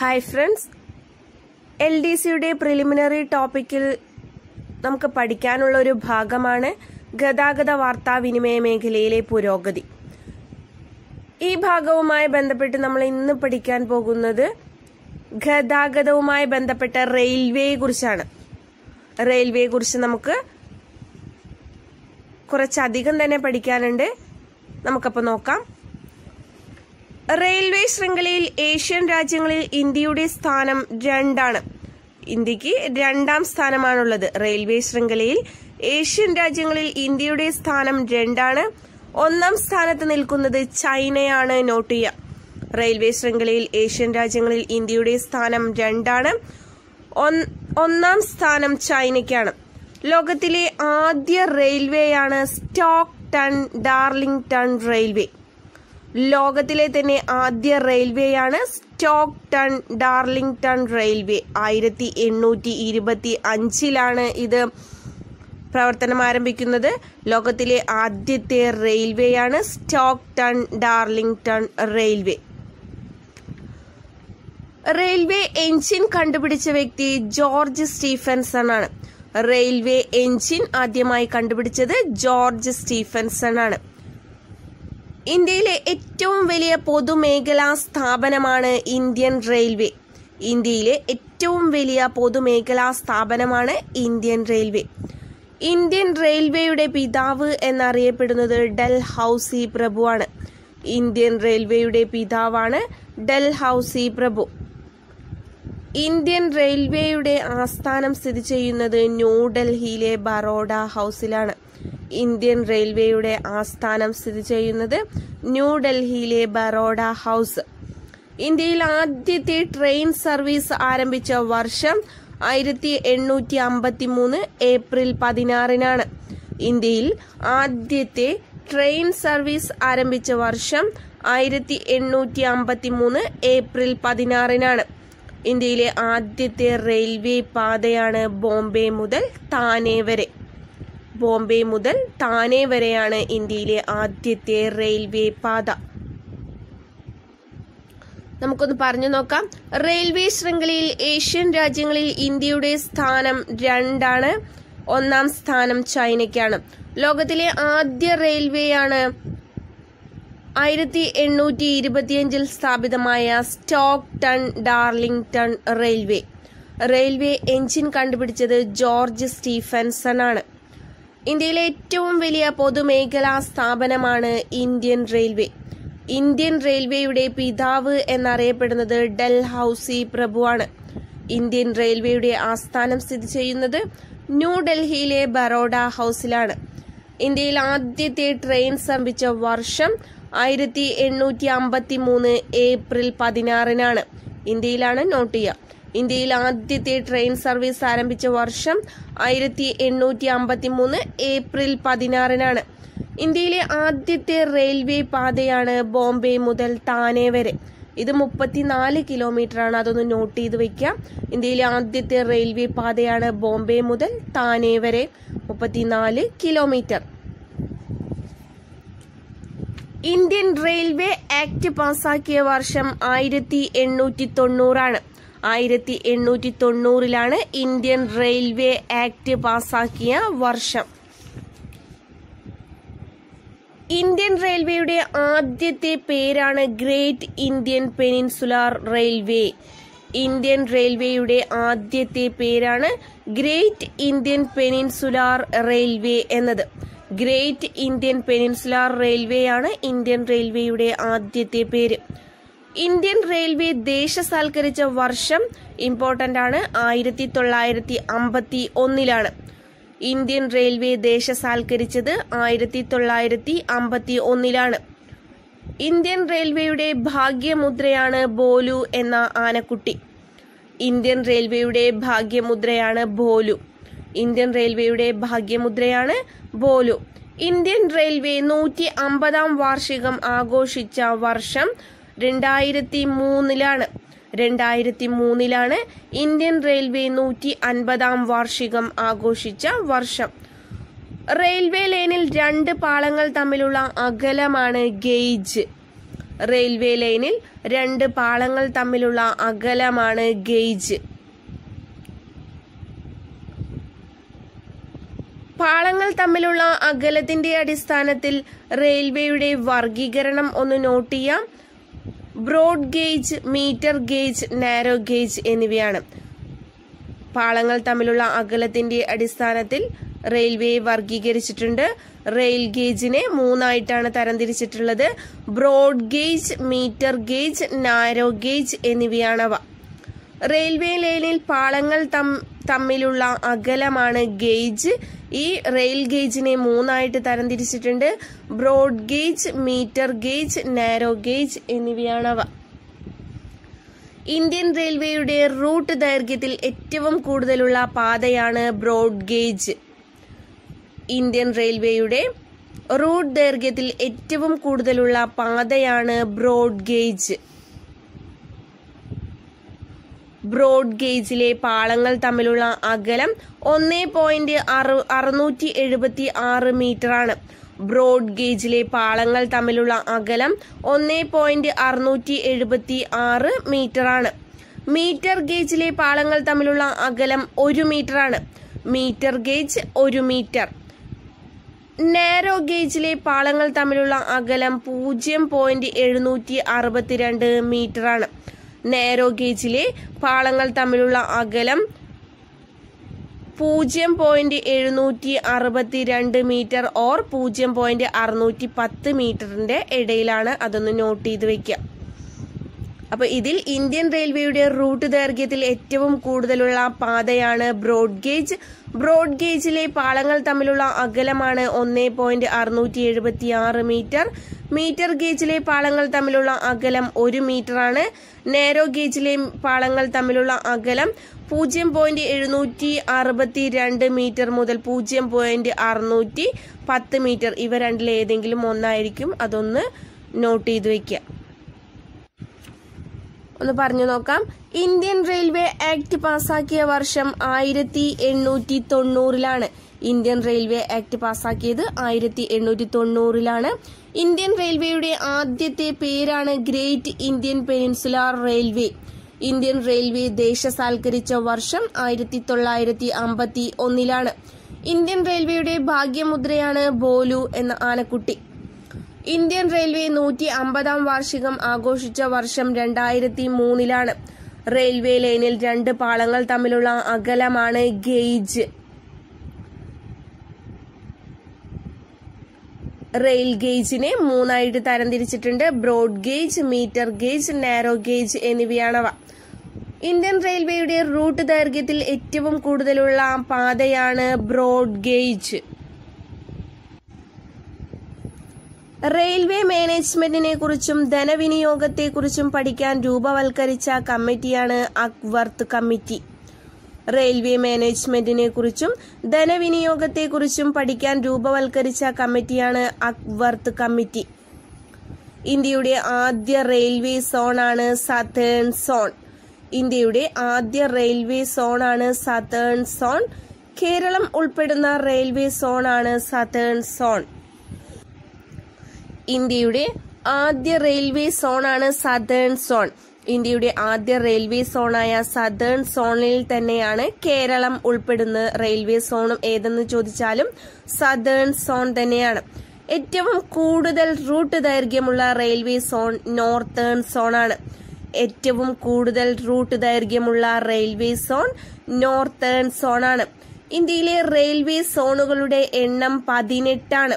hi friends L D സിയുടെ preliminary ടോപ്പിക്കിൽ നമുക്ക് പഠിക്കാനുള്ള ഒരു ഭാഗമാണ് ഗതാഗത വാർത്താവിനിമയ മേഖലയിലെ പുരോഗതി ഈ ഭാഗവുമായി ബന്ധപ്പെട്ട് നമ്മൾ ഇന്ന് പഠിക്കാൻ പോകുന്നത് ഗതാഗതവുമായി ബന്ധപ്പെട്ട റെയിൽവേയെ കുറിച്ചാണ് റെയിൽവേയെ കുറിച്ച് നമുക്ക് കുറച്ചധികം തന്നെ പഠിക്കാനുണ്ട് നമുക്കപ്പോൾ നോക്കാം റെയിൽവേ ശൃംഖലയിൽ ഏഷ്യൻ രാജ്യങ്ങളിൽ ഇന്ത്യയുടെ സ്ഥാനം രണ്ടാണ് ഇന്ത്യക്ക് രണ്ടാം സ്ഥാനമാണുള്ളത് റെയിൽവേ ശൃംഖലയിൽ ഏഷ്യൻ രാജ്യങ്ങളിൽ ഇന്ത്യയുടെ സ്ഥാനം രണ്ടാണ് ഒന്നാം സ്ഥാനത്ത് നിൽക്കുന്നത് ചൈനയാണ് നോട്ട് ചെയ്യുക റെയിൽവേ ശൃംഖലയിൽ ഏഷ്യൻ രാജ്യങ്ങളിൽ ഇന്ത്യയുടെ സ്ഥാനം രണ്ടാണ് ഒൻ- ഒന്നാം സ്ഥാനം ചൈനയ്ക്കാണ് ലോകത്തിലെ ആദ്യ റെയിൽവേയാണ് സ്റ്റോക്ക് ടൺ ഡാർലിംഗ്ടൺ റെയിൽവേ ലോകത്തിലെ തന്നെ ആദ്യ റെയിൽവേയാണ് സ്റ്റോക്ക് ടൺ ഡാർലിംഗ്ടൺ റെയിൽവേ ആയിരത്തി എണ്ണൂറ്റി ഇരുപത്തി അഞ്ചിലാണ് ഇത് പ്രവർത്തനം ആരംഭിക്കുന്നത് ലോകത്തിലെ ആദ്യത്തെ റെയിൽവേയാണ് Stockton Darlington railway railway engine കണ്ടുപിടിച്ച വ്യക്തി ജോർജ് സ്റ്റീഫൻസൺ ആണ് റെയിൽവേ എഞ്ചിൻ ആദ്യമായി കണ്ടുപിടിച്ചത് ജോർജ് സ്റ്റീഫൻസൺ ആണ് ഇന്ത്യയിലെ ഏറ്റവും വലിയ പൊതുമേഖലാ സ്ഥാപനമാണ് ഇന്ത്യൻ റെയിൽവേ ഇന്ത്യയിലെ ഏറ്റവും വലിയ പൊതുമേഖലാ സ്ഥാപനമാണ് ഇന്ത്യൻ റെയിൽവേ ഇന്ത്യൻ റെയിൽവേയുടെ പിതാവ് എന്നറിയപ്പെടുന്നത് ഡൽ ഹൌസി പ്രഭുവാണ് ഇന്ത്യൻ റെയിൽവേയുടെ പിതാവാണ് ഡൽ ഹൌസി പ്രഭു ഇന്ത്യൻ റെയിൽവേയുടെ ആസ്ഥാനം സ്ഥിതി ചെയ്യുന്നത് ന്യൂഡൽഹിയിലെ ബറോഡ ഹൗസിലാണ് ഇന്ത്യൻ റെയിൽവേയുടെ ആസ്ഥാനം സ്ഥിതി ചെയ്യുന്നത് ന്യൂഡൽഹിയിലെ ബറോഡ ഹൗസ് ഇന്ത്യയിൽ ആദ്യത്തെ ട്രെയിൻ സർവീസ് ആരംഭിച്ച വർഷം ആയിരത്തി എണ്ണൂറ്റി അമ്പത്തി മൂന്ന് ഏപ്രിൽ പതിനാറിനാണ് ഇന്ത്യയിൽ ആദ്യത്തെ ട്രെയിൻ സർവീസ് ആരംഭിച്ച വർഷം ആയിരത്തി എണ്ണൂറ്റി അമ്പത്തി മൂന്ന് ഏപ്രിൽ പതിനാറിനാണ് ഇന്ത്യയിലെ ആദ്യത്തെ റെയിൽവേ പാതയാണ് ബോംബെ മുതൽ താനെ വരെ ബോംബെ മുതൽ താനെ വരെയാണ് ഇന്ത്യയിലെ ആദ്യത്തെ റെയിൽവേ പാത നമുക്കൊന്ന് പറഞ്ഞു നോക്കാം റെയിൽവേ ശൃംഖലയിൽ ഏഷ്യൻ രാജ്യങ്ങളിൽ ഇന്ത്യയുടെ സ്ഥാനം രണ്ടാണ് ഒന്നാം സ്ഥാനം ചൈനയ്ക്കാണ് ലോകത്തിലെ ആദ്യ റെയിൽവേയാണ് ആയിരത്തി എണ്ണൂറ്റി ഇരുപത്തിയഞ്ചിൽ സ്ഥാപിതമായ Stockton Darlington railway railway engine കണ്ടുപിടിച്ചത് ജോർജ് സ്റ്റീഫൻസൺ ആണ് ഇന്ത്യയിലെ ഏറ്റവും വലിയ പൊതുമേഖലാ സ്ഥാപനമാണ് ഇന്ത്യൻ റെയിൽവേ ഇന്ത്യൻ റെയിൽവേയുടെ പിതാവ് എന്നറിയപ്പെടുന്നത് ഡൽ ഹൌസി പ്രഭുവാണ് ഇന്ത്യൻ റെയിൽവേയുടെ ആസ്ഥാനം സ്ഥിതി ചെയ്യുന്നത് ന്യൂഡൽഹിയിലെ ബറോഡ ഹൗസിലാണ് ഇന്ത്യയിൽ ആദ്യത്തെ ട്രെയിൻ സംഭിച്ച വർഷം ആയിരത്തി എണ്ണൂറ്റി അമ്പത്തി മൂന്ന് ഏപ്രിൽ പതിനാറിനാണ് ഇന്ത്യയിലാണ് നോട്ട് ചെയ്യുക ഇന്ത്യയിൽ ആദ്യത്തെ ട്രെയിൻ സർവീസ് ആരംഭിച്ച വർഷം ആയിരത്തി എണ്ണൂറ്റി അമ്പത്തി മൂന്ന് ഏപ്രിൽ പതിനാറിനാണ് ഇന്ത്യയിലെ ആദ്യത്തെ റെയിൽവേ പാതയാണ് ബോംബെ മുതൽ താനെ വരെ ഇത് മുപ്പത്തിനാല് കിലോമീറ്റർ ആണ് അതൊന്ന് നോട്ട് ചെയ്ത് വെക്കാം ഇന്ത്യയിലെ ആദ്യത്തെ റെയിൽവേ പാതയാണ് ബോംബെ മുതൽ താനെ വരെ മുപ്പത്തിനാല് കിലോമീറ്റർ ഇന്ത്യൻ റെയിൽവേ ആക്ട് പാസാക്കിയ വർഷം ആയിരത്തി എണ്ണൂറ്റി തൊണ്ണൂറാണ് ആയിരത്തി എണ്ണൂറ്റി തൊണ്ണൂറിലാണ് ഇന്ത്യൻ റെയിൽവേ ആക്ട് പാസാക്കിയ വർഷം ഇന്ത്യൻ റെയിൽവേയുടെ ആദ്യത്തെ പേരാണ് great Indian peninsular railway Indian റെയിൽവേയുടെ ആദ്യത്തെ പേരാണ് ഗ്രേറ്റ് ഇന്ത്യൻ പെനിൻസുലാർ റെയിൽവേ എന്നത് ഗ്രേറ്റ് ഇന്ത്യൻ പെനിൻസുലാർ റെയിൽവേ ആണ് ഇന്ത്യൻ റെയിൽവേയുടെ ആദ്യത്തെ പേര് ഇന്ത്യൻ റെയിൽവേ ദേശസാൽക്കരിച്ച വർഷം ഇമ്പോർട്ടന്റ് ആണ് ആയിരത്തി തൊള്ളായിരത്തി അമ്പത്തി ഒന്നിലാണ് ഇന്ത്യൻ റെയിൽവേ ദേശസാൽക്കരിച്ചത് ആയിരത്തി തൊള്ളായിരത്തി അമ്പത്തി ഒന്നിലാണ് ഇന്ത്യൻ റെയിൽവേയുടെ ഭാഗ്യമുദ്രയാണ് ബോലു എന്ന ആനക്കുട്ടി ഇന്ത്യൻ റെയിൽവേയുടെ ഭാഗ്യമുദ്രയാണ് ബോലു ഇന്ത്യൻ റെയിൽവേയുടെ ഭാഗ്യമുദ്രയാണ് ബോലു ഇന്ത്യൻ റെയിൽവേ നൂറ്റി അമ്പതാം വാർഷികം ആഘോഷിച്ച വർഷം രണ്ടായിരത്തി മൂന്നിലാണ് രണ്ടായിരത്തി മൂന്നിലാണ് ഇന്ത്യൻ റെയിൽവേ നൂറ്റി അൻപതാം വാർഷികം ആഘോഷിച്ച വർഷം റെയിൽവേ ലൈനിൽ രണ്ട് പാളങ്ങൾ തമ്മിലുള്ള അകലമാണ് ഗേജ് റെയിൽവേ ലൈനിൽ രണ്ട് പാളങ്ങൾ തമ്മിലുള്ള അകലമാണ് ഗേജ് പാളങ്ങൾ തമ്മിലുള്ള അകലത്തിന്റെ അടിസ്ഥാനത്തിൽ റെയിൽവേയുടെ വർഗീകരണം ഒന്ന് നോട്ട് ചെയ്യാം broad gauge metre gauge narrow gauge എന്നിവയാണ് പാളങ്ങൾ തമ്മിലുള്ള അകലത്തിന്റെ അടിസ്ഥാനത്തിൽ റെയിൽവേ വർഗീകരിച്ചിട്ടുണ്ട് റെയിൽ ഗേജിനെ മൂന്നായിട്ടാണ് തരംതിരിച്ചിട്ടുള്ളത് broad gauge metre gauge narrow gauge എന്നിവയാണവ റെയിൽവേ ലൈനിൽ പാളങ്ങൾ തമ്മിലുള്ള അകലമാണ് ഗേജ് ഈ റെയിൽ ഗേജിനെ മൂന്നായിട്ട് തരംതിരിച്ചിട്ടുണ്ട് broad gauge metre gauge narrow gauge എന്നിവയാണവ ഇന്ത്യൻ റെയിൽവേയുടെ റൂട്ട് ദൈർഘ്യത്തിൽ ഏറ്റവും കൂടുതലുള്ള പാതയാണ് ബ്രോഡ് ഗേജ് ഇന്ത്യൻ റെയിൽവേയുടെ റൂട്ട് ദൈർഘ്യത്തിൽ ഏറ്റവും കൂടുതലുള്ള പാതയാണ് ബ്രോഡ് ഗേജ് ബ്രോഡ് ഗേജിലെ പാളങ്ങൾ തമ്മിലുള്ള അകലം ഒന്ന് പോയിന്റ് അറുന്നൂറ്റി എഴുപത്തി ആറ് മീറ്ററാണ് ബ്രോഡ് ഗേജിലെ പാളങ്ങൾ തമ്മിലുള്ള അകലം ഒന്ന് പോയിന്റ് അറുന്നൂറ്റി എഴുപത്തി ആറ് മീറ്ററാണ് മീറ്റർ ഗേജിലെ പാളങ്ങൾ തമ്മിലുള്ള അകലം ഒരു മീറ്ററാണ് മീറ്റർ ഗേജ് ഒരു മീറ്റർ നാരോ ഗേജിലെ പാളങ്ങൾ തമ്മിലുള്ള അകലം പൂജ്യം പോയിന്റ് എഴുന്നൂറ്റി അറുപത്തിരണ്ട് മീറ്ററാണ് നാരോ ഗേജിലെ പാളങ്ങൾ തമ്മിലുള്ള അകലം പൂജ്യം പോയിന്റ് എഴുന്നൂറ്റി അറുപത്തി രണ്ട് മീറ്റർ ഓർ പൂജ്യം പോയിന്റ് അറുന്നൂറ്റി പത്ത് മീറ്ററിന്റെ ഇടയിലാണ് അതൊന്ന് നോട്ട് ചെയ്ത് വെക്കുക അപ്പൊ ഇതിൽ ഇന്ത്യൻ റെയിൽവേയുടെ റൂട്ട് ദൈർഘ്യത്തിൽ ഏറ്റവും കൂടുതലുള്ള പാതയാണ് ബ്രോഡ് ഗേജ് ബ്രോഡ് ഗേജിലെ പാളങ്ങൾ തമ്മിലുള്ള അകലമാണ് ഒന്ന് പോയിന്റ് അറുന്നൂറ്റി എഴുപത്തി ആറ് മീറ്റർ മീറ്റർ ഗേജിലെ പാളങ്ങൾ തമ്മിലുള്ള അകലം ഒരു മീറ്ററാണ് നാരോ ഗേജിലെ പാളങ്ങൾ തമ്മിലുള്ള അകലം പൂജ്യം പോയിന്റ് എഴുന്നൂറ്റി അറുപത്തി രണ്ട് മീറ്റർ മുതൽ പൂജ്യം പോയിന്റ് അറുന്നൂറ്റി പത്ത് മീറ്റർ ഇവ രണ്ടിൽ ഏതെങ്കിലും ഒന്നായിരിക്കും അതൊന്ന് നോട്ട് ചെയ്ത് വെക്കുക ഒന്ന് പറഞ്ഞു നോക്കാം ഇന്ത്യൻ റെയിൽവേ ആക്ട് പാസാക്കിയ വർഷം ആയിരത്തി എണ്ണൂറ്റി തൊണ്ണൂറിലാണ് ഇന്ത്യൻ റെയിൽവേ ആക്ട് പാസാക്കിയത് ആയിരത്തി എണ്ണൂറ്റി തൊണ്ണൂറിലാണ് ഇന്ത്യൻ റെയിൽവേയുടെ ആദ്യത്തെ പേരാണ് great Indian peninsular railway Indian railway ദേശസാൽക്കരിച്ച വർഷം ആയിരത്തി തൊള്ളായിരത്തി അമ്പത്തി ഒന്നിലാണ് ഇന്ത്യൻ റെയിൽവേയുടെ ഭാഗ്യമുദ്രയാണ് ബോലു എന്ന ആനക്കുട്ടി ഇന്ത്യൻ റെയിൽവേ നൂറ്റി അമ്പതാം വാർഷികം ആഘോഷിച്ച വർഷം രണ്ടായിരത്തി മൂന്നിലാണ് റെയിൽവേ ലൈനിൽ രണ്ട് പാളങ്ങൾ തമ്മിലുള്ള അകലമാണ് ഗേജ് റെയിൽ ഗേജിനെ മൂന്നായിട്ട് തരംതിരിച്ചിട്ടുണ്ട് broad gauge metre gauge narrow gauge എന്നിവയാണവ ഇന്ത്യൻ റെയിൽവേയുടെ റൂട്ട് ദൈർഘ്യത്തിൽ ഏറ്റവും കൂടുതലുള്ള പാതയാണ് ബ്രോഡ് ഗേജ് റെയിൽവേ മാനേജ്മെന്റിനെ കുറിച്ചും ധനവിനിയോഗത്തെക്കുറിച്ചും പഠിക്കാൻ രൂപവൽക്കരിച്ച കമ്മിറ്റിയാണ് അക്വർത്ത് കമ്മിറ്റി റെയിൽവേ മാനേജ്മെന്റിനെ കുറിച്ചും ധനവിനിയോഗത്തെക്കുറിച്ചും പഠിക്കാൻ രൂപവൽക്കരിച്ച കമ്മിറ്റിയാണ് അക്വർത്ത് കമ്മിറ്റി ഇന്ത്യയുടെ ആദ്യ റെയിൽവേ സോണാണ് സതേൺ സോൺ ഇന്ത്യയുടെ ആദ്യ റെയിൽവേ സോണാണ് സതേൺ സോൺ കേരളം ഉൾപ്പെടുന്ന റെയിൽവേ സോണാണ് സതേൺ സോൺ ഇന്ത്യയുടെ ആദ്യ റെയിൽവേ സോണാണ് സതേൺ സോൺ ഇന്ത്യയുടെ ആദ്യ റെയിൽവേ സോണായ സതേൺ സോണിൽ തന്നെയാണ് കേരളം ഉൾപ്പെടുന്ന റെയിൽവേ സോണും ഏതെന്ന് ചോദിച്ചാലും സതേൺ സോൺ തന്നെയാണ് ഏറ്റവും കൂടുതൽ റൂട്ട് ദൈർഘ്യമുള്ള റെയിൽവേ സോൺ നോർത്തേൺ സോണാണ് ഏറ്റവും കൂടുതൽ റൂട്ട് ദൈർഘ്യമുള്ള റെയിൽവേ സോൺ നോർത്തേൺ സോണാണ് ഇന്ത്യയിലെ റെയിൽവേ സോണുകളുടെ എണ്ണം പതിനെട്ടാണ്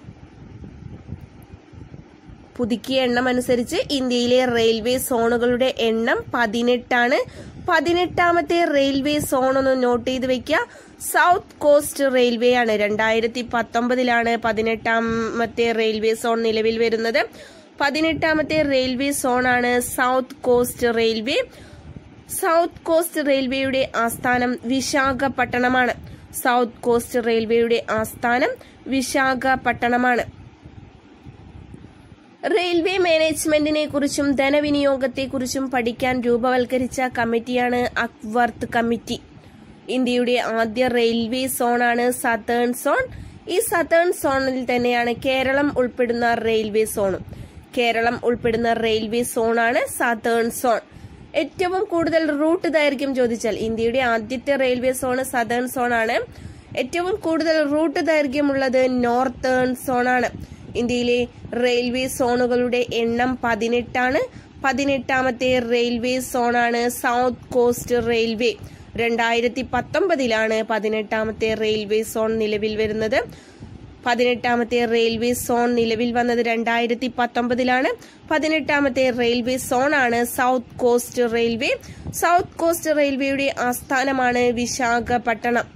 പുതുക്കിയ എണ്ണം അനുസരിച്ച് ഇന്ത്യയിലെ റെയിൽവേ സോണുകളുടെ എണ്ണം പതിനെട്ടാണ് പതിനെട്ടാമത്തെ റെയിൽവേ സോൺ ഒന്ന് നോട്ട് ചെയ്ത് വെക്കുക സൗത്ത് കോസ്റ്റ് റെയിൽവേ ആണ് രണ്ടായിരത്തി പത്തൊമ്പതിലാണ് പതിനെട്ടാമത്തെ റെയിൽവേ സോൺ നിലവിൽ വരുന്നത് പതിനെട്ടാമത്തെ റെയിൽവേ സോണാണ് south coast railway south coast റെയിൽവേയുടെ ആസ്ഥാനം വിശാഖപട്ടണമാണ് സൗത്ത് കോസ്റ്റ് റെയിൽവേയുടെ ആസ്ഥാനം വിശാഖപട്ടണമാണ് റെയിൽവേ മാനേജ്മെന്റിനെ കുറിച്ചും ധനവിനിയോഗത്തെക്കുറിച്ചും പഠിക്കാൻ രൂപവൽക്കരിച്ച കമ്മിറ്റിയാണ് അക്വർത്ത് കമ്മിറ്റി ഇന്ത്യയുടെ ആദ്യ റെയിൽവേ സോണാണ് സതേൺ സോൺ ഈ സതേൺ സോണിൽ തന്നെയാണ് കേരളം ഉൾപ്പെടുന്ന റെയിൽവേ സോണും കേരളം ഉൾപ്പെടുന്ന റെയിൽവേ സോണാണ് സതേൺ സോൺ ഏറ്റവും കൂടുതൽ റൂട്ട് ദൈർഘ്യം ചോദിച്ചാൽ ഇന്ത്യയുടെ ആദ്യത്തെ റെയിൽവേ സോൺ സതേൺ സോൺ ആണ് ഏറ്റവും കൂടുതൽ റൂട്ട് ദൈർഘ്യമുള്ളത് നോർത്തേൺ സോൺ ആണ് ഇന്ത്യയിലെ റെയിൽവേ സോണുകളുടെ എണ്ണം പതിനെട്ടാണ് പതിനെട്ടാമത്തെ റെയിൽവേ സോണാണ് സൗത്ത് കോസ്റ്റ് റെയിൽവേ രണ്ടായിരത്തി പത്തൊമ്പതിലാണ് പതിനെട്ടാമത്തെ റെയിൽവേ സോൺ നിലവിൽ വരുന്നത് പതിനെട്ടാമത്തെ റെയിൽവേ സോൺ നിലവിൽ വന്നത് രണ്ടായിരത്തി പത്തൊമ്പതിലാണ് പതിനെട്ടാമത്തെ റെയിൽവേ സോണാണ് south coast railway south coast റെയിൽവേയുടെ ആസ്ഥാനമാണ് വിശാഖപട്ടണം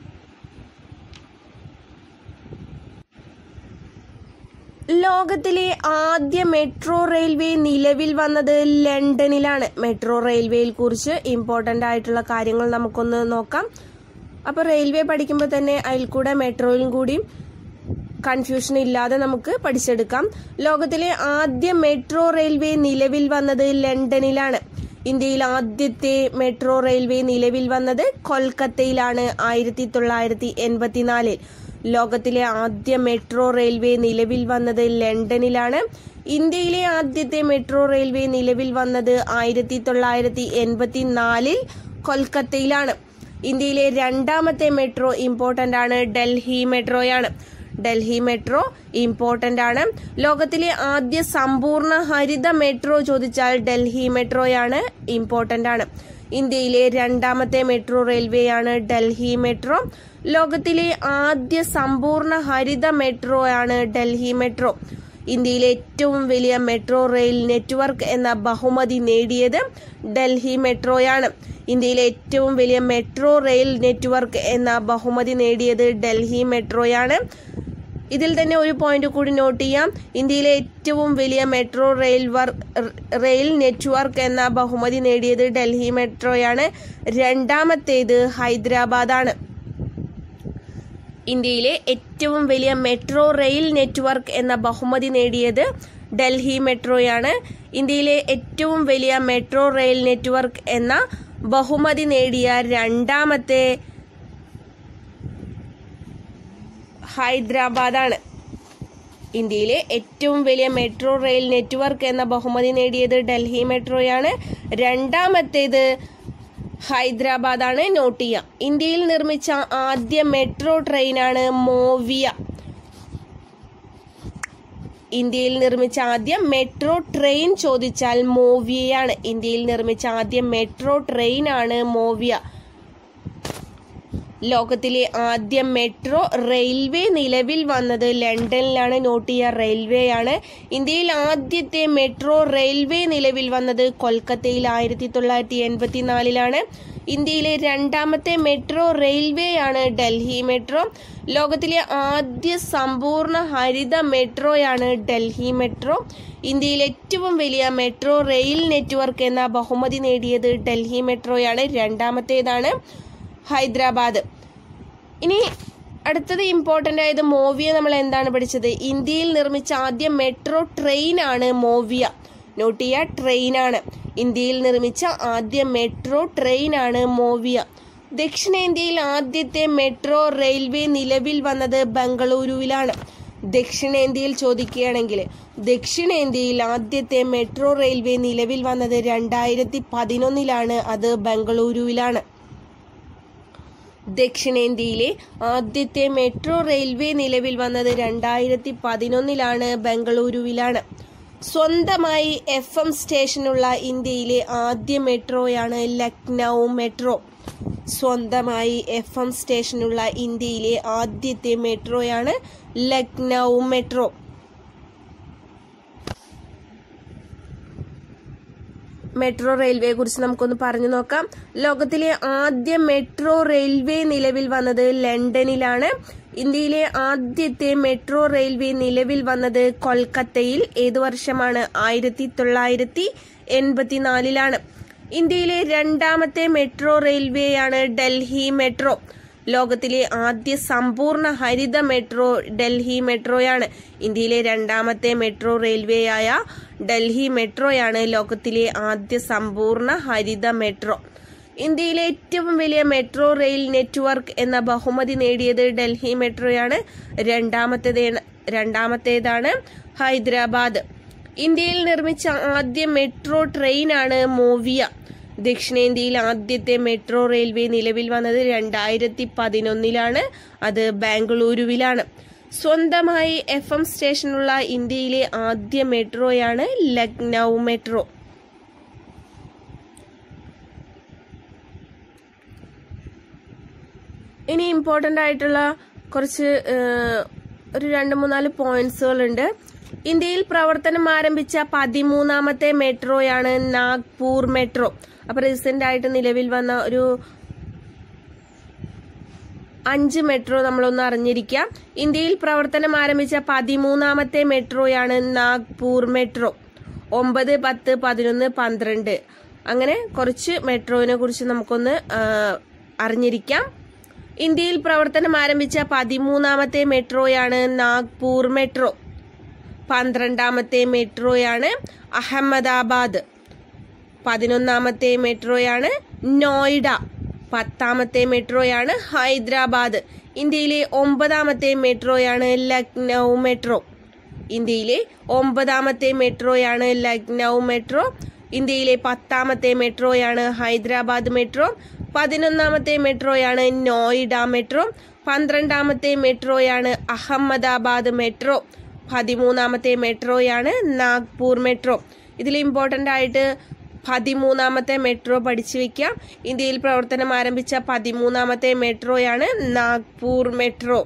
ലോകത്തിലെ ആദ്യ മെട്രോ റെയിൽവേ നിലവിൽ വന്നത് ലണ്ടനിലാണ് മെട്രോ റെയിൽവേയിൽ കുറിച്ച് ഇമ്പോർട്ടന്റ് ആയിട്ടുള്ള കാര്യങ്ങൾ നമുക്കൊന്ന് നോക്കാം അപ്പോൾ റെയിൽവേ പഠിക്കുമ്പോൾ തന്നെ അതിൽ കൂടെ മെട്രോയിലും കൂടിയും കൺഫ്യൂഷൻ ഇല്ലാതെ നമുക്ക് പഠിച്ചെടുക്കാം ലോകത്തിലെ ആദ്യ മെട്രോ റെയിൽവേ നിലവിൽ വന്നത് ലണ്ടനിലാണ് ഇന്ത്യയിൽ ആദ്യത്തെ മെട്രോ റെയിൽവേ നിലവിൽ വന്നത് കൊൽക്കത്തയിലാണ് ആയിരത്തി തൊള്ളായിരത്തി എൺപത്തിനാലിൽ ലോകത്തിലെ ആദ്യ മെട്രോ റെയിൽവേ നിലവിൽ വന്നത് ലണ്ടനിലാണ് ഇന്ത്യയിലെ ആദ്യത്തെ മെട്രോ റെയിൽവേ നിലവിൽ വന്നത് ആയിരത്തി തൊള്ളായിരത്തി എൺപത്തിനാലിൽ കൊൽക്കത്തയിലാണ് ഇന്ത്യയിലെ രണ്ടാമത്തെ മെട്രോ ഇമ്പോർട്ടന്റ് ആണ് ഡൽഹി മെട്രോയാണ് ഡൽഹി മെട്രോ ഇമ്പോർട്ടന്റ് ആണ് ലോകത്തിലെ ആദ്യ സമ്പൂർണ്ണ ഹരിത മെട്രോ ചോദിച്ചാൽ ഡൽഹി മെട്രോയാണ് ഇമ്പോർട്ടന്റ് ആണ് ഇന്ത്യയിലെ രണ്ടാമത്തെ മെട്രോ റെയിൽവേയാണ് ഡൽഹി മെട്രോ ലോകത്തിലെ ആദ്യ സമ്പൂർണ്ണ ഹരിത മെട്രോ ആണ് ഡൽഹി മെട്രോ ഇന്ത്യയിലെ ഏറ്റവും വലിയ മെട്രോ റെയിൽ നെറ്റ്വർക്ക് എന്ന ബഹുമതി നേടിയത് ഡൽഹി മെട്രോയാണ് ഇന്ത്യയിലെ ഏറ്റവും വലിയ മെട്രോ റെയിൽ നെറ്റ്വർക്ക് എന്ന ബഹുമതി നേടിയത് ഡൽഹി മെട്രോയാണ് ഇതിൽ തന്നെ ഒരു പോയിന്റ് കൂടി നോട്ട് ചെയ്യാം ഇന്ത്യയിലെ ഏറ്റവും വലിയ മെട്രോ റെയിൽ വർ റെയിൽ നെറ്റ്വർക്ക് എന്ന ബഹുമതി നേടിയത് ഡൽഹി മെട്രോയാണ് രണ്ടാമത്തേത് ഹൈദരാബാദാണ് ഇന്ത്യയിലെ ഏറ്റവും വലിയ മെട്രോ റെയിൽ നെറ്റ്വർക്ക് എന്ന ബഹുമതി നേടിയത് ഡൽഹി മെട്രോയാണ് ഇന്ത്യയിലെ ഏറ്റവും വലിയ മെട്രോ റെയിൽ നെറ്റ്വർക്ക് എന്ന ബഹുമതി നേടിയ രണ്ടാമത്തെ ഹൈദരാബാദാണ് ഇന്ത്യയിലെ ഏറ്റവും വലിയ മെട്രോ റെയിൽ നെറ്റ്വർക്ക് എന്ന ബഹുമതി നേടിയത് ഡൽഹി മെട്രോയാണ് രണ്ടാമത്തേത് ഹൈദരാബാദാണ് നോട്ട് ചെയ്യുക ഇന്ത്യയിൽ നിർമ്മിച്ച ആദ്യ മെട്രോ ട്രെയിനാണ് മോവിയ ഇന്ത്യയിൽ നിർമ്മിച്ച ആദ്യ മെട്രോ ട്രെയിൻ ചോദിച്ചാൽ മോവിയയാണ് ഇന്ത്യയിൽ നിർമ്മിച്ച ആദ്യ മെട്രോ ട്രെയിനാണ് മോവിയ ലോകത്തിലെ ആദ്യ മെട്രോ റെയിൽവേ നിലവിൽ വന്നത് ലണ്ടനിലാണ് നോട്ട് ചെയ്യുക റെയിൽവേയാണ് ഇന്ത്യയിൽ ആദ്യത്തെ മെട്രോ റെയിൽവേ നിലവിൽ വന്നത് കൊൽക്കത്തയിൽ ആയിരത്തി തൊള്ളായിരത്തി എൺപത്തിനാലിലാണ് ഇന്ത്യയിലെ രണ്ടാമത്തെ മെട്രോ റെയിൽവേയാണ് ഡൽഹി മെട്രോ ലോകത്തിലെ ആദ്യ സമ്പൂർണ്ണ ഹരിത മെട്രോയാണ് ഡൽഹി മെട്രോ ഇന്ത്യയിലെ ഏറ്റവും വലിയ മെട്രോ റെയിൽ നെറ്റ്വർക്ക് എന്ന ബഹുമതി നേടിയത് ഡൽഹി മെട്രോയാണ് രണ്ടാമത്തേതാണ് ഹൈദരാബാദ് ഇനി അടുത്തത് ഇമ്പോർട്ടൻ്റ് ആയത് മോവിയ നമ്മൾ എന്താണ് പഠിച്ചത് ഇന്ത്യയിൽ നിർമ്മിച്ച ആദ്യ മെട്രോ ട്രെയിനാണ് മോവിയ നോട്ട് ചെയ്യുക ട്രെയിനാണ് ഇന്ത്യയിൽ നിർമ്മിച്ച ആദ്യ മെട്രോ ട്രെയിനാണ് മോവിയ ദക്ഷിണേന്ത്യയിൽ ആദ്യത്തെ മെട്രോ റെയിൽവേ നിലവിൽ വന്നത് ബംഗളൂരുവിലാണ് ദക്ഷിണേന്ത്യയിൽ ചോദിക്കുകയാണെങ്കിൽ ദക്ഷിണേന്ത്യയിൽ ആദ്യത്തെ മെട്രോ റെയിൽവേ നിലവിൽ വന്നത് രണ്ടായിരത്തി പതിനൊന്നിലാണ് അത് ബംഗളൂരുവിലാണ് ദക്ഷിണേന്ത്യയിലെ ആദ്യത്തെ മെട്രോ റെയിൽവേ നിലവിൽ വന്നത് രണ്ടായിരത്തി പതിനൊന്നിലാണ് ബംഗളൂരുവിലാണ് സ്വന്തമായി എഫ് എം സ്റ്റേഷനുള്ള ഇന്ത്യയിലെ ആദ്യ മെട്രോയാണ് ലക്നൗ മെട്രോ സ്വന്തമായി എഫ് എം സ്റ്റേഷനുള്ള ഇന്ത്യയിലെ ആദ്യത്തെ മെട്രോയാണ് ലക്നൗ മെട്രോ മെട്രോ റെയിൽവേയെ കുറിച്ച് നമുക്കൊന്ന് പറഞ്ഞു നോക്കാം ലോകത്തിലെ ആദ്യ മെട്രോ റെയിൽവേ നിലവിൽ വന്നത് ലണ്ടനിലാണ് ഇന്ത്യയിലെ ആദ്യത്തെ മെട്രോ റെയിൽവേ നിലവിൽ വന്നത് കൊൽക്കത്തയിൽ ഏതു വർഷമാണ് ആയിരത്തി തൊള്ളായിരത്തി എൺപത്തിനാലിലാണ് ഇന്ത്യയിലെ രണ്ടാമത്തെ മെട്രോ റെയിൽവേയാണ് ഡൽഹി മെട്രോ ലോകത്തിലെ ആദ്യ സമ്പൂർണ്ണ ഹരിത മെട്രോ ഡൽഹി മെട്രോയാണ് ഇന്ത്യയിലെ രണ്ടാമത്തെ മെട്രോ റെയിൽവേയായ ഡൽഹി മെട്രോയാണ് ലോകത്തിലെ ആദ്യ സമ്പൂർണ്ണ ഹരിത മെട്രോ ഇന്ത്യയിലെ ഏറ്റവും വലിയ മെട്രോ റെയിൽ നെറ്റ്വർക്ക് എന്ന ബഹുമതി നേടിയത് ഡൽഹി മെട്രോയാണ് രണ്ടാമത്തേത് രണ്ടാമത്തേതാണ് ഹൈദരാബാദ് ഇന്ത്യയിൽ നിർമ്മിച്ച ആദ്യ മെട്രോ ട്രെയിനാണ് മോവിയ ദക്ഷിണേന്ത്യയിൽ ആദ്യത്തെ മെട്രോ റെയിൽവേ നിലവിൽ വന്നത് രണ്ടായിരത്തി പതിനൊന്നിലാണ് അത് ബാംഗ്ലൂരുവിലാണ് സ്വന്തമായി എഫ് എം സ്റ്റേഷനുള്ള ഇന്ത്യയിലെ ആദ്യ മെട്രോയാണ് ലക്നൗ മെട്രോ ഇനി ഇമ്പോർട്ടൻ്റ് ആയിട്ടുള്ള കുറച്ച് ഏഹ്, ഒരു രണ്ട് മൂന്നാല് പോയിന്റ്സുകളുണ്ട് ഇന്ത്യയിൽ പ്രവർത്തനം ആരംഭിച്ച പതിമൂന്നാമത്തെ മെട്രോയാണ് നാഗ്പൂർ മെട്രോ അപ്പൊ റീസെന്റ് ആയിട്ട് നിലവിൽ വന്ന ഒരു അഞ്ച് മെട്രോ നമ്മളൊന്ന് അറിഞ്ഞിരിക്കാം ഇന്ത്യയിൽ പ്രവർത്തനം ആരംഭിച്ച പതിമൂന്നാമത്തെ മെട്രോയാണ് നാഗ്പൂർ മെട്രോ ഒമ്പത് പത്ത് പതിനൊന്ന് പന്ത്രണ്ട് അങ്ങനെ കുറച്ച് മെട്രോവിനെ കുറിച്ച് നമുക്കൊന്ന് ആ, അറിഞ്ഞിരിക്കാം ഇന്ത്യയിൽ പ്രവർത്തനം ആരംഭിച്ച പതിമൂന്നാമത്തെ മെട്രോയാണ് നാഗ്പൂർ മെട്രോ പന്ത്രണ്ടാമത്തെ മെട്രോയാണ് അഹമ്മദാബാദ് പതിനൊന്നാമത്തെ മെട്രോയാണ് നോയിഡ പത്താമത്തെ മെട്രോയാണ് ഹൈദരാബാദ് ഇന്ത്യയിലെ ഒമ്പതാമത്തെ മെട്രോയാണ് ലക്നൗ മെട്രോ ഇന്ത്യയിലെ ഒമ്പതാമത്തെ മെട്രോയാണ് ലക്നൗ മെട്രോ ഇന്ത്യയിലെ പത്താമത്തെ മെട്രോയാണ് ഹൈദരാബാദ് മെട്രോ പതിനൊന്നാമത്തെ മെട്രോയാണ് നോയിഡ മെട്രോ പന്ത്രണ്ടാമത്തെ മെട്രോയാണ് അഹമ്മദാബാദ് മെട്രോ പതിമൂന്നാമത്തെ മെട്രോയാണ് നാഗ്പൂർ മെട്രോ ഇതിൽ ഇമ്പോർട്ടൻ്റ് ആയിട്ട് പതിമൂന്നാമത്തെ മെട്രോ പഠിച്ചു വെക്കാം ഇന്ത്യയിൽ പ്രവർത്തനം ആരംഭിച്ച പതിമൂന്നാമത്തെ മെട്രോയാണ് നാഗ്പൂർ മെട്രോ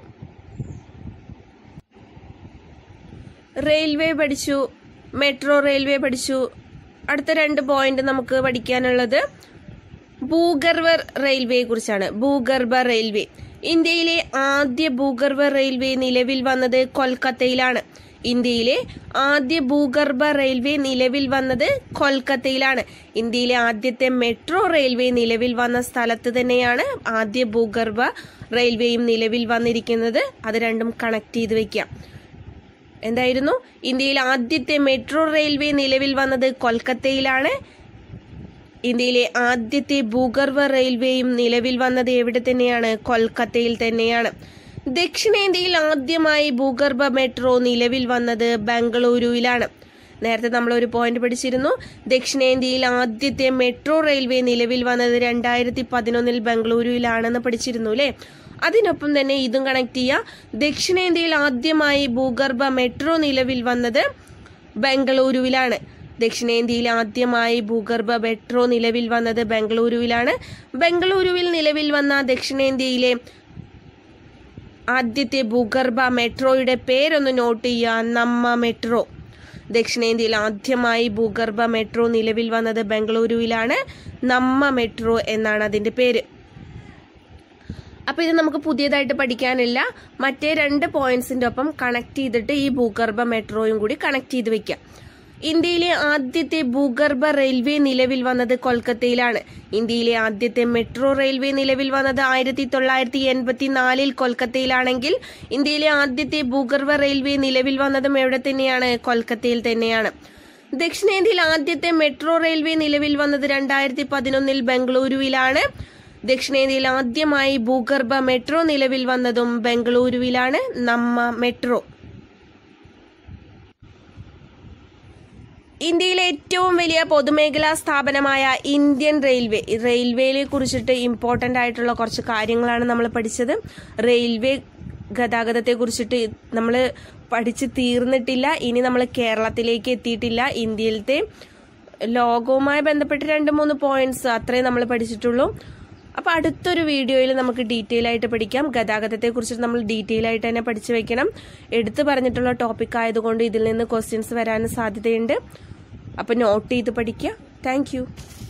റെയിൽവേ പഠിച്ചു മെട്രോ റെയിൽവേ പഠിച്ചു അടുത്ത രണ്ട് പോയിന്റ് നമുക്ക് പഠിക്കാനുള്ളത് ഭൂഗർഭ റെയിൽവേയെ കുറിച്ചാണ് ഭൂഗർഭ റെയിൽവേ ഇന്ത്യയിലെ ആദ്യ ഭൂഗർഭ റെയിൽവേ നിലവിൽ വന്നത് കൊൽക്കത്തയിലാണ് ഇന്ത്യയിലെ ആദ്യ ഭൂഗർഭ റെയിൽവേ നിലവിൽ വന്നത് കൊൽക്കത്തയിലാണ് ഇന്ത്യയിലെ ആദ്യത്തെ മെട്രോ റെയിൽവേ നിലവിൽ വന്ന സ്ഥലത്ത് തന്നെയാണ് ആദ്യ ഭൂഗർഭ റെയിൽവേയും നിലവിൽ വന്നിരിക്കുന്നത് അത് രണ്ടും കണക്ട് ചെയ്ത് വെക്കാം എന്തായിരുന്നു ഇന്ത്യയിൽ ആദ്യത്തെ മെട്രോ റെയിൽവേ നിലവിൽ വന്നത് കൊൽക്കത്തയിലാണ് ഇന്ത്യയിലെ ആദ്യത്തെ ഭൂഗർഭ റെയിൽവേയും നിലവിൽ വന്നത് എവിടെ തന്നെയാണ് കൊൽക്കത്തയിൽ തന്നെയാണ് ദക്ഷിണേന്ത്യയിൽ ആദ്യമായി ഭൂഗർഭ മെട്രോ നിലവിൽ വന്നത് ബംഗളൂരുവിലാണ് നേരത്തെ നമ്മൾ ഒരു പോയിന്റ് പഠിച്ചിരുന്നു ദക്ഷിണേന്ത്യയിൽ ആദ്യത്തെ മെട്രോ റെയിൽവേ നിലവിൽ വന്നത് രണ്ടായിരത്തി പതിനൊന്നിൽ ബംഗളൂരുവിലാണെന്ന് പഠിച്ചിരുന്നു അല്ലേ അതിനൊപ്പം തന്നെ ഇതും കണക്ട് ചെയ്യുക ദക്ഷിണേന്ത്യയിൽ ആദ്യമായി ഭൂഗർഭ മെട്രോ നിലവിൽ വന്നത് ബംഗളൂരുവിലാണ് ദക്ഷിണേന്ത്യയിൽ ആദ്യമായി ഭൂഗർഭ മെട്രോ നിലവിൽ വന്നത് ബംഗളൂരുവിലാണ് ബംഗളൂരുവിൽ നിലവിൽ വന്ന ദക്ഷിണേന്ത്യയിലെ ആദ്യത്തെ ഭൂഗർഭ മെട്രോയുടെ പേരൊന്ന് നോട്ട് ചെയ്യുക നമ്മ മെട്രോ ദക്ഷിണേന്ത്യയിൽ ആദ്യമായി ഭൂഗർഭ മെട്രോ നിലവിൽ വന്നത് ബംഗളൂരുവിലാണ് നമ്മ മെട്രോ എന്നാണ് അതിന്റെ പേര് അപ്പൊ ഇത് നമുക്ക് പുതിയതായിട്ട് പഠിക്കാനില്ല മറ്റേ രണ്ട് പോയിന്റ്സിന്റെ ഒപ്പം കണക്ട് ചെയ്തിട്ട് ഈ ഭൂഗർഭ മെട്രോയും കൂടി കണക്ട് ചെയ്ത് വെക്കാം ഇന്ത്യയിലെ ആദ്യത്തെ ഭൂഗർഭ റെയിൽവേ നിലവിൽ വന്നത് കൊൽക്കത്തയിലാണ് ഇന്ത്യയിലെ ആദ്യത്തെ മെട്രോ റെയിൽവേ നിലവിൽ വന്നത് ആയിരത്തി തൊള്ളായിരത്തി എൺപത്തി നാലിൽ കൊൽക്കത്തയിലാണെങ്കിൽ ഇന്ത്യയിലെ ആദ്യത്തെ ഭൂഗർഭ റെയിൽവേ നിലവിൽ വന്നതും എവിടെ തന്നെയാണ് കൊൽക്കത്തയിൽ തന്നെയാണ് ദക്ഷിണേന്ത്യയിൽ ആദ്യത്തെ മെട്രോ റെയിൽവേ നിലവിൽ വന്നത് രണ്ടായിരത്തി പതിനൊന്നിൽ ബംഗളൂരുവിലാണ് ദക്ഷിണേന്ത്യയിൽ ആദ്യമായി ഭൂഗർഭ മെട്രോ നിലവിൽ വന്നതും ബംഗളൂരുവിലാണ് നമ്മ മെട്രോ ഇന്ത്യയിലെ ഏറ്റവും വലിയ പൊതുമേഖലാ സ്ഥാപനമായ ഇന്ത്യൻ റെയിൽവേ ഈ റെയിൽവേയെ കുറിച്ചിട്ട് ഇമ്പോർട്ടൻ്റ് ആയിട്ടുള്ള കുറച്ച് കാര്യങ്ങളാണ് നമ്മൾ പഠിച്ചത് റെയിൽവേ ഗതാഗതത്തെ കുറിച്ചിട്ട് നമ്മൾ പഠിച്ച് തീർന്നിട്ടില്ല ഇനി നമ്മൾ കേരളത്തിലേക്ക് എത്തിയിട്ടില്ല ഇന്ത്യയിലത്തെ ലോകവുമായി ബന്ധപ്പെട്ട് രണ്ട് മൂന്ന് പോയിന്റ്സ് അത്രേ നമ്മൾ പഠിച്ചിട്ടുള്ളൂ അപ്പോൾ അടുത്തൊരു വീഡിയോയിൽ നമുക്ക് ഡീറ്റെയിൽ ആയിട്ട് പഠിക്കാം ഗതാഗതത്തെ കുറിച്ചിട്ട് നമ്മൾ ഡീറ്റെയിൽ ആയിട്ട് തന്നെ പഠിച്ചു വെക്കണം എടുത്തു പറഞ്ഞിട്ടുള്ള ടോപ്പിക് ആയതുകൊണ്ട് ഇതിൽ നിന്ന് ക്വസ്റ്റ്യൻസ് വരാൻ സാധ്യതയുണ്ട് അപ്പോൾ നോട്ട് ചെയ്ത് പഠിക്കുക താങ്ക്